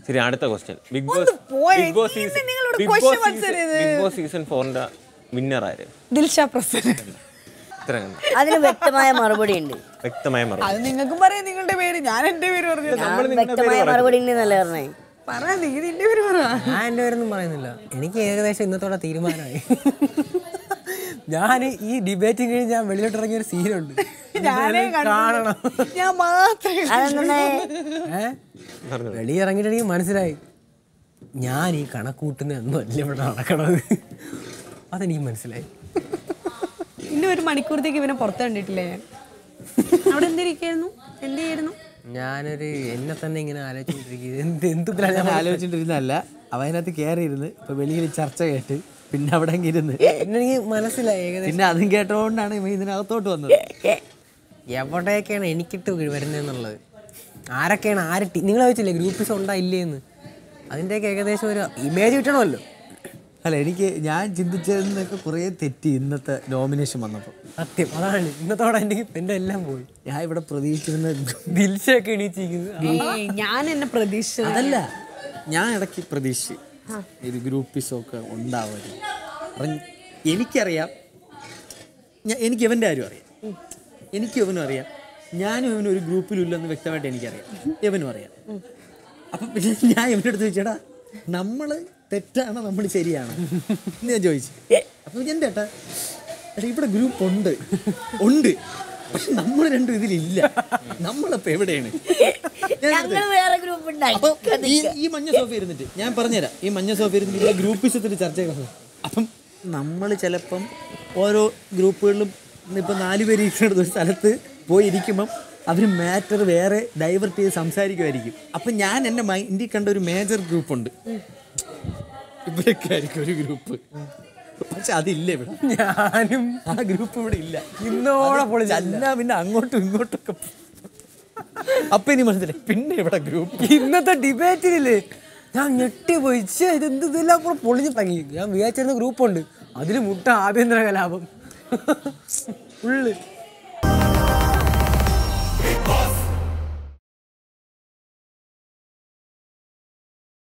ശരി അടുത്ത question Bigg Boss പോയെ. ബിഗ് ബോസ് ഇന്ന് സീസൺ നിങ്ങളോട് ബിഗ് question ബോസ് answer ചെയ്ത്. ബിഗ് ബോസ് സീസൺ ഫോറിന്റെ വിന്നർ ആര് ദിൽഷ പ്രസന്റ് ഇത്ര കണ്ടു. അതിന് വ്യക്തമായ മറുപടി ഉണ്ട് വ്യക്തമായ മറുപടി അത് നിങ്ങൾക്കും പറയാം നിങ്ങളുടെ പേര് ഞാൻ എന്റെ പേര് പറഞ്ഞു നമ്മൾ നിങ്ങളുടെ പേര് വ്യക്തമായ മറുപടി ഉണ്ടെന്നല്ലേ പറഞ്ഞേ പറ നീ നിന്റെ പേര് പറ ഞാൻ എൻ്റെ പേരൊന്നും പറയുന്നില്ല എനിക്ക് ഏകദേശം ഇന്നത്തോടെ തീരുമാനമായി ഞാൻ ഈ ഡിബേറ്റ് കഴിഞ്ഞ് ഞാൻ വെളിയിലോട്ട് ഇറങ്ങിയ ഒരു സീനുണ്ട് ഞാനേ കാണണം ഞാൻ മാത്രമേ അതെന്നെ ഏ വെളിയിറങ്ങിയിട്ട് എനിക്ക് മനസ്സിലായി ഞാൻ ഈ കണക്കൂട്ടുന്ന ഒന്നും അല്ല ഇവിടെ നടക്കണത് അതെനിക്ക് മനസ്സിലായി ഇനി ഒരു മണിക്കൂറത്തേക്ക് ഇവനെ പുറത്ത് കണ്ടിട്ടില്ലേ ഞാൻ അവിടെ എന്തിരിക്കായിരുന്നു എന്ത് ചെയ്യായിരുന്നു ഞാനൊരു എന്നെ തന്നെ ഇങ്ങനെ ആലോചിച്ചുകൊണ്ടിരിക്കുന്നത് എന്ത് എന്തുത്തിലാണ് ഞാൻ ആലോചിച്ചിട്ടിരുന്നല്ല അവ അതിനകത്ത് കയറിയിരുന്ന് ഇപ്പൊ വെളിയിൽ ചർച്ച കേട്ട് പിന്നെ അവിടെ അങ്ങ് ഇരുന്ന് പിന്നെ എനിക്ക് മനസ്സിലായി ഏകദേശം പിന്നെ അതും കേട്ടോണ്ടാണ് ഇവ ഇതിനകത്തോട്ട് വന്നത് എവിടെയൊക്കെയാണ് എനിക്കിട്ട് വരുന്നതെന്നുള്ളത് ആരൊക്കെയാണ് ആര് നിങ്ങൾ ചോദിച്ചില്ലേ ഗ്രൂപ്പിസ് ഉണ്ടാ ഇല്ലേന്ന് അതിൻ്റെയൊക്കെ ഏകദേശം ഒരു ഇമേജ് കിട്ടണമല്ലോ അല്ല എനിക്ക് ഞാൻ ചിന്തിച്ചതിനൊക്കെ കുറേ തെറ്റി ഇന്നത്തെ നോമിനേഷൻ വന്നപ്പോൾ സത്യം അതാണ് ഇന്നത്തോടെ എൻ്റെ എൻ്റെ എല്ലാം പോയി ഞാൻ ഇവിടെ പ്രതീക്ഷിച്ചിരുന്ന ദിൽഷയൊക്കെ എണീച്ചിരിക്കുന്നത് ഏയ്, ഞാൻ എന്നെ പ്രതീക്ഷിച്ചത് അതല്ല ഞാൻ ഇടയ്ക്ക് പ്രതീക്ഷിച്ചു ഇത് ഗ്രൂപ്പിസൊക്കെ ഉണ്ടാവുമായിരുന്നു അപ്പം എനിക്കറിയാം ഞാൻ എനിക്ക് ഇവൻ്റെ കാര്യം അറിയാം എനിക്ക് ഇവനും അറിയാം ഞാനും ഇവനും ഒരു ഗ്രൂപ്പിലില്ലെന്ന് വ്യക്തമായിട്ട് എനിക്കറിയാം ഇവനും അറിയാം അപ്പം പിന്നെ ഞാൻ ഇവൻ്റെ അടുത്ത് ചോദിച്ചേടാ നമ്മൾ തെറ്റാണോ നമ്മൾ ശരിയാണോ എന്ന് ഞാൻ ചോദിച്ചു അപ്പം എൻ്റെ ഏട്ടാ എടാ ഇവിടെ ഗ്രൂപ്പ് ഉണ്ട് ഉണ്ട് പക്ഷെ നമ്മൾ രണ്ടും ഇതിലില്ല നമ്മളപ്പോൾ എവിടെയാണ് ഞാൻ ഞങ്ങൾ വേറെ ഗ്രൂപ്പ് ഉണ്ടായി അപ്പൊ ഈ ഈ മഞ്ഞ സോഫ ഇരുന്നിട്ട് ഞാൻ പറഞ്ഞുതരാം ഈ മഞ്ഞ സോഫ ഇരുന്നിട്ട് ഈ ഗ്രൂപ്പിസത്തിൽ ചർച്ച ചെയ്യുന്നത് അപ്പം നമ്മൾ ചിലപ്പം ഓരോ ഗ്രൂപ്പുകളിലും ഇപ്പം നാല് പേര് ഇരിക്കുന്ന ഒരു സ്ഥലത്ത് പോയി ഇരിക്കുമ്പം അവർ മാറ്റർ വേറെ ഡൈവേർട്ട് ചെയ്ത് സംസാരിക്കുമായിരിക്കും അപ്പം ഞാൻ എൻ്റെ മൈൻഡിൽ കണ്ട ഒരു മേജർ ഗ്രൂപ്പുണ്ട് ഇവരൊക്കെ ആയിരിക്കും ഒരു ഗ്രൂപ്പ് പക്ഷെ അതില്ല ഇവിടെ ഞാനും ആ ഗ്രൂപ്പ് ഇവിടെ ഇല്ല ഇന്നോടെ പൊളി ചന്ന പിന്നെ അങ്ങോട്ടും ഇങ്ങോട്ടൊക്കെ അപ്പൊ ഇനി മനസ്സിലായി പിന്നെ ഇവിടെ ഗ്രൂപ്പ് ഇന്നത്തെ ഡിബേറ്റിനില്ലേ ഞാൻ ഞെട്ടിപ്പോയി ഛേ, ഇതെന്ത് ഇതെല്ലാം കൂടെ പൊളിഞ്ഞു തുടങ്ങി ഞാൻ വിചാരിച്ചിരുന്ന ഗ്രൂപ്പുണ്ട് അതിൽ മുട്ട ആഭ്യന്തര കലാപം ഫുള്ള്